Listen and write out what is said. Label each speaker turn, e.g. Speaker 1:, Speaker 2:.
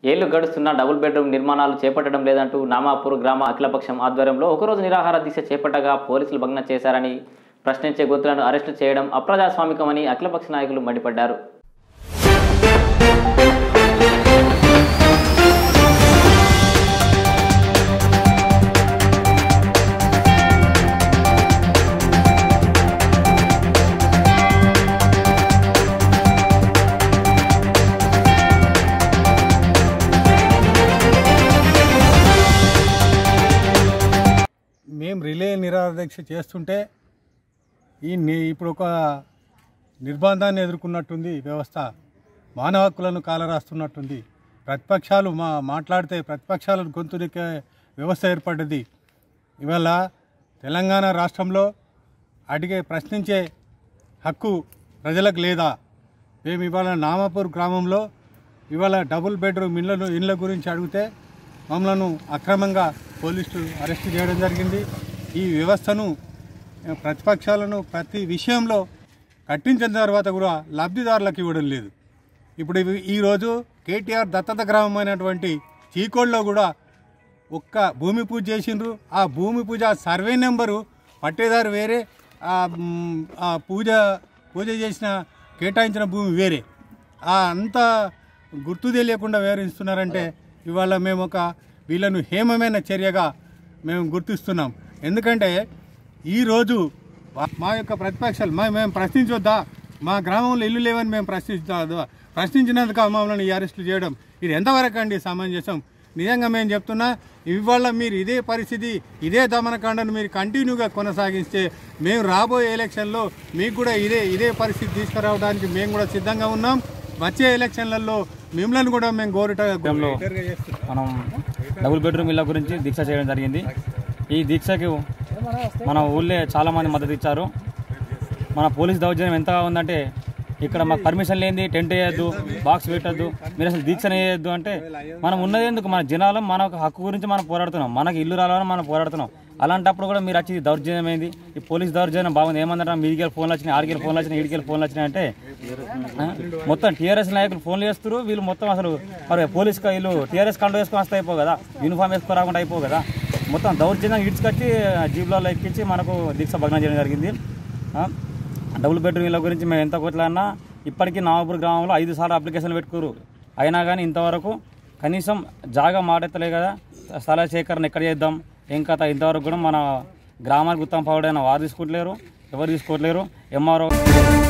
Speaker 1: ఏళ్లు గడుస్తున్న double bedroom నిర్మాణాలు చేపట్టడం లేదంటూ నామాపూర్ గ్రామ అఖిలపక్షం ఆధ్వర్యంలో ఒకరోజు నిరాహార దీక్ష చేపట్టగా పోలీసులు భగ్నం చేశారని ప్రశ్నించే గొంతులను అరెస్టు చేయడం అప్రజాస్వామికమని అఖిలపక్ష నాయకులు మండిపడ్డారు
Speaker 2: మేము రిలే నిరాదీక్ష చేస్తుంటే ఈ ని- ఇప్పుడు ఒక నిర్బంధాన్ని ఎదుర్కొన్నట్టుంది ఈ వ్యవస్థ మానవ హక్కులను కాలరాస్తున్నట్టుంది ప్రతిపక్షాలు మా మాట్లాడితే ప్రతిపక్షాలను గొంతునికే వ్యవస్థ ఏర్పడ్డది ఇవాళ తెలంగాణ రాష్ట్రంలో అడిగే ప్రశ్నించే హక్కు ప్రజలకు లేదా మేము ఇవాళ నామాపూర్ గ్రామంలో ఇవాళ డబుల్ బెడ్రూమ్ ఇళ్ళను ఇళ్ళ గురించి అడిగితే మమ్మల్ని అక్రమంగా పోలీసులు అరెస్ట్ చేయడం జరిగింది ఈ వ్యవస్థను ఆ, ప్రతిపక్షాలను ప్రతి విషయంలో కట్టించిన తర్వాత కూడా లబ్ధిదారులకు ఇవ్వడం లేదు ఇప్పుడు ఇవి- ఈరోజు కేటీఆర్ దత్తత గ్రామమైనటువంటి చీకోడ్లో కూడా ఒక్క భూమి పూజ చేసిండ్రు ఆ భూమి పూజ సర్వే నెంబరు పట్టేదారు వేరే ఆ మ్, ఆ పూజ పూజ చేసిన కేటాయించిన భూమి వేరే ఆ అంత గుర్తు తెలియకుండా వివరిస్తున్నారంటే ఇవాళ మేము ఒక వీళ్ళను హేమమైన చర్యగా మేము గుర్తిస్తున్నాం ఎందుకంటే ఈరోజు వా- మా యొక్క ప్రతిపక్షాలు మా మేము ప్రశ్నించొద్దా మా గ్రామంలో ఇల్లు లేవని మేము ప్రశ్నించదా ప్రశ్నించినందుకు మమ్మల్ని ఈ అరెస్టులు చేయడం ఇది ఎంతవరకు అండి సమంజసం నిజంగా మేము చెప్తున్నా ఇవాళ మీరు ఇదే పరిస్థితి ఇదే దమనకాండను మీరు కంటిన్యూగా కొనసాగిస్తే మేము రాబోయే ఎలక్షన్లో మీకు కూడా ఇదే ఇదే పరిస్థితి తీసుకురావడానికి మేము కూడా సిద్ధంగా ఉన్నాం వచ్చే ఎలక్షన్లలో మిమ్మల్ని కూడా మేము గోరిట
Speaker 3: విషయంలో మనం డబుల్ బెడ్రూమ్ ఇళ్ళ గురించి దీక్ష చేయడం జరిగింది ఈ దీక్షకు మన ఊళ్ళే చాలా మంది మద్దతు ఇచ్చారు మన పోలీస్ దౌర్జన్యం ఎంతగా ఉందంటే ఇక్కడ మాకు పర్మిషన్ లేనిది టెంట్ వేయద్దు బాక్స్ పెట్టద్దు మీరు అసలు దీక్ష వేయద్దు అంటే మనం ఉన్నది ఎందుకు మన జనాలు మన ఒక హక్కు గురించి మనం పోరాడుతున్నాం మనకి ఇల్లు రావాలని మనం పోరాడుతున్నాం అలాంటప్పుడు కూడా మీరు వచ్చి దౌర్జన్యం అయింది ఈ పోలీస్ దౌర్జన్యం బాగుంది ఏమందంటే మీదికి ఫోన్లు వచ్చినాయి ఆడికి ఫోన్లు వచ్చినాయి ఈడికి ఫోన్లు వచ్చినాయి అంటే ఆ, మొత్తం టీఆర్ఎస్ నాయకులు ఫోన్లు చేస్తారు వీళ్ళు మొత్తం అసలు మరి పోలీస్ వీళ్ళు టీఆర్ఎస్ కండ వేసుకొని వస్తే అయిపో కదా యూనిఫామ్ వేసుకొని రాకుండా అయిపో కదా మొత్తం దౌర్జన్యం ఇడ్చుకొచ్చి జీబులలో ఎక్కించి మనకు దీక్ష భగ్నం చేయడం జరిగింది ఆ, డబుల్ బెడ్రూమ్ ఇళ్ళ గురించి మేము ఎంత కొట్లాడినా ఇప్పటికీ నామపూర్ గ్రామంలో ఐదు సార్లు అప్లికేషన్లు పెట్టుకోరు అయినా కానీ ఇంతవరకు కనీసం జాగా మాటెత్తలే కదా స్థల సేకరణ ఎక్కడ చేద్దాం ఏం కథ ఇంతవరకు కూడా మన గ్రామానికి ఉత్తమ పౌడైన వారు తీసుకోవట్లేరు ఎవరు తీసుకోవట్లేరు ఎంఆర్ఓ